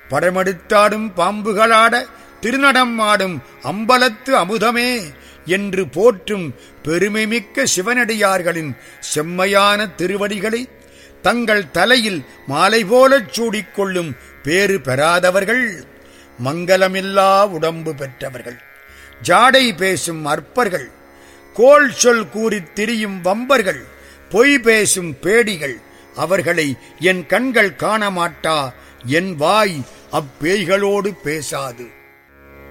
படமெடுத்தாடும் பாம்புகளாட திருநடம் ஆடும் அம்பலத்து அமுதமே என்று போற்றும் பெருமைமிக்க சிவனடியார்களின் செம்மையான திருவடிகளை தங்கள் தலையில் மாலை போலச் சூடிக்கொள்ளும் பேறு பெறாதவர்கள் மங்கலமில்லா உடம்பு பெற்றவர்கள் ஜாடை பேசும் அற்பர்கள் கோல் சொல் கூறித் திரியும் வம்பர்கள் பொய் பேசும் பேடிகள் அவர்களை என் கண்கள் காண மாட்டா என் வாய் அப்பேய்களோடு பேசாது